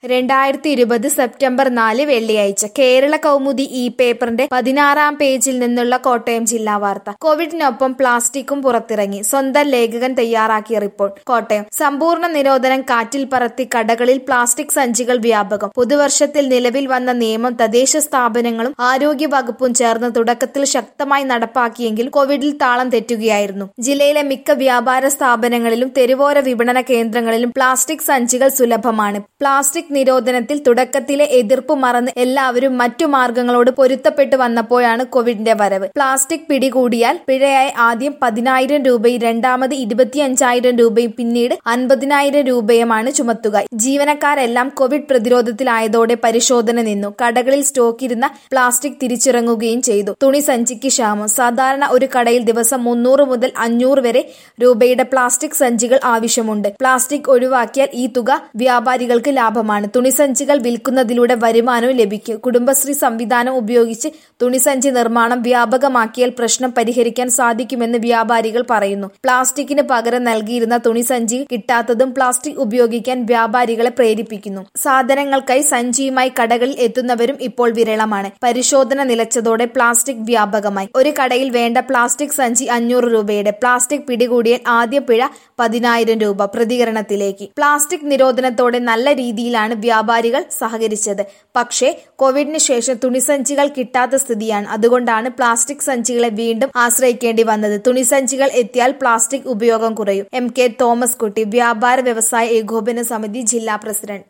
രണ്ടായിരത്തി ഇരുപത് സെപ്റ്റംബർ നാല് വെള്ളിയാഴ്ച കേരള കൗമുദി ഈ പേപ്പറിന്റെ പതിനാറാം പേജിൽ നിന്നുള്ള കോട്ടയം ജില്ലാ വാർത്ത കോവിഡിനൊപ്പം പ്ലാസ്റ്റിക്കും പുറത്തിറങ്ങി സ്വന്തം ലേഖകൻ തയ്യാറാക്കിയ റിപ്പോർട്ട് കോട്ടയം സമ്പൂർണ്ണ നിരോധനം കാറ്റിൽ പറത്തി കടകളിൽ പ്ലാസ്റ്റിക് സഞ്ചികൾ വ്യാപകം പുതുവർഷത്തിൽ നിലവിൽ വന്ന നിയമം തദ്ദേശ സ്ഥാപനങ്ങളും ആരോഗ്യ വകുപ്പും ചേർന്ന് തുടക്കത്തിൽ ശക്തമായി നടപ്പാക്കിയെങ്കിൽ കോവിഡിൽ താളം തെറ്റുകയായിരുന്നു ജില്ലയിലെ മിക്ക വ്യാപാര സ്ഥാപനങ്ങളിലും തെരുവോര വിപണന കേന്ദ്രങ്ങളിലും പ്ലാസ്റ്റിക് സഞ്ചികൾ സുലഭമാണ് പ്ലാസ്റ്റിക് നിരോധനത്തിൽ തുടക്കത്തിലെ എതിർപ്പ് മറന്ന് എല്ലാവരും മറ്റു മാർഗങ്ങളോട് പൊരുത്തപ്പെട്ടു വന്നപ്പോഴാണ് കോവിഡിന്റെ വരവ് പ്ലാസ്റ്റിക് പിടികൂടിയാൽ പിഴയായി ആദ്യം പതിനായിരം രൂപയും രണ്ടാമത് ഇരുപത്തിയഞ്ചായിരം രൂപയും പിന്നീട് അൻപതിനായിരം രൂപയുമാണ് ചുമത്തുക ജീവനക്കാരെല്ലാം കോവിഡ് പ്രതിരോധത്തിലായതോടെ പരിശോധന നിന്നു കടകളിൽ സ്റ്റോക്കിരുന്ന പ്ലാസ്റ്റിക് തിരിച്ചിറങ്ങുകയും ചെയ്തു തുണി സഞ്ചിക്ക് ക്ഷാമം സാധാരണ ഒരു കടയിൽ ദിവസം മുന്നൂറ് മുതൽ അഞ്ഞൂറ് വരെ രൂപയുടെ പ്ലാസ്റ്റിക് സഞ്ചികൾ ആവശ്യമുണ്ട് പ്ലാസ്റ്റിക് ഒഴിവാക്കിയാൽ ഈ തുക വ്യാപാരികൾക്ക് ലാഭമാണ് തുണിസഞ്ചികൾ വിൽക്കുന്നതിലൂടെ വരുമാനവും ലഭിക്കും കുടുംബശ്രീ സംവിധാനം ഉപയോഗിച്ച് തുണിസഞ്ചി നിർമ്മാണം വ്യാപകമാക്കിയാൽ പ്രശ്നം പരിഹരിക്കാൻ സാധിക്കുമെന്ന് വ്യാപാരികൾ പറയുന്നു പ്ലാസ്റ്റിക്കിന് പകരം നൽകിയിരുന്ന തുണിസഞ്ചി കിട്ടാത്തതും പ്ലാസ്റ്റിക് ഉപയോഗിക്കാൻ വ്യാപാരികളെ പ്രേരിപ്പിക്കുന്നു സാധനങ്ങൾക്കായി സഞ്ചിയുമായി കടകളിൽ എത്തുന്നവരും ഇപ്പോൾ വിരളമാണ് പരിശോധന നിലച്ചതോടെ പ്ലാസ്റ്റിക് വ്യാപകമായി ഒരു കടയിൽ വേണ്ട പ്ലാസ്റ്റിക് സഞ്ചി അഞ്ഞൂറ് രൂപയുടെ പ്ലാസ്റ്റിക് പിടികൂടിയാൽ ആദ്യ പിഴ പതിനായിരം രൂപ പ്രതികരണത്തിലേക്ക് പ്ലാസ്റ്റിക് നിരോധനത്തോടെ നല്ല രീതിയിലാണ് വ്യാപാരികൾ സഹകരിച്ചത് പക്ഷേ കോവിഡിന് ശേഷം തുണിസഞ്ചികൾ കിട്ടാത്ത സ്ഥിതിയാണ് അതുകൊണ്ടാണ് പ്ലാസ്റ്റിക് സഞ്ചികളെ വീണ്ടും ആശ്രയിക്കേണ്ടി വന്നത് തുണിസഞ്ചികൾ എത്തിയാൽ പ്ലാസ്റ്റിക് ഉപയോഗം കുറയും എം കെ തോമസ് കുട്ടി വ്യാപാര വ്യവസായ ഏകോപന സമിതി ജില്ലാ പ്രസിഡന്റ്